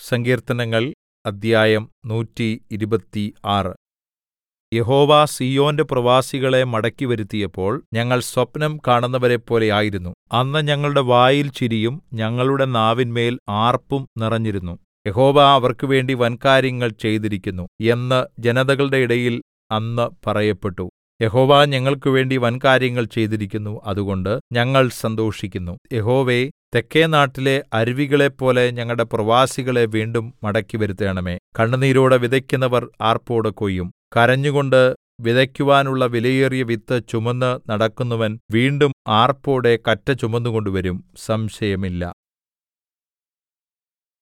സങ്കീർത്തനങ്ങൾ അദ്ധ്യായം നൂറ്റി ഇരുപത്തിയാറ് യഹോവ സീയോന്റെ പ്രവാസികളെ മടക്കിവരുത്തിയപ്പോൾ ഞങ്ങൾ സ്വപ്നം കാണുന്നവരെപ്പോലെ ആയിരുന്നു അന്ന് ഞങ്ങളുടെ വായിൽ ചിരിയും ഞങ്ങളുടെ നാവിന്മേൽ ആർപ്പും നിറഞ്ഞിരുന്നു യഹോവ അവർക്കുവേണ്ടി വൻകാര്യങ്ങൾ ചെയ്തിരിക്കുന്നു എന്ന് ജനതകളുടെ ഇടയിൽ അന്ന് പറയപ്പെട്ടു യഹോവ ഞങ്ങൾക്കുവേണ്ടി വൻകാര്യങ്ങൾ ചെയ്തിരിക്കുന്നു അതുകൊണ്ട് ഞങ്ങൾ സന്തോഷിക്കുന്നു യഹോവേ തെക്കെനാട്ടിലെ അരുവികളെപ്പോലെ ഞങ്ങളുടെ പ്രവാസികളെ വീണ്ടും മടക്കിവരുത്തണമേ കണ്ണുനീരോടെ വിതയ്ക്കുന്നവർ ആർപ്പോടെ കൊയ്യും കരഞ്ഞുകൊണ്ട് വിതയ്ക്കുവാനുള്ള വിലയേറിയ വിത്ത് ചുമന്ന് നടക്കുന്നവൻ വീണ്ടും ആർപ്പോടെ കറ്റ ചുമന്നുകൊണ്ടുവരും സംശയമില്ല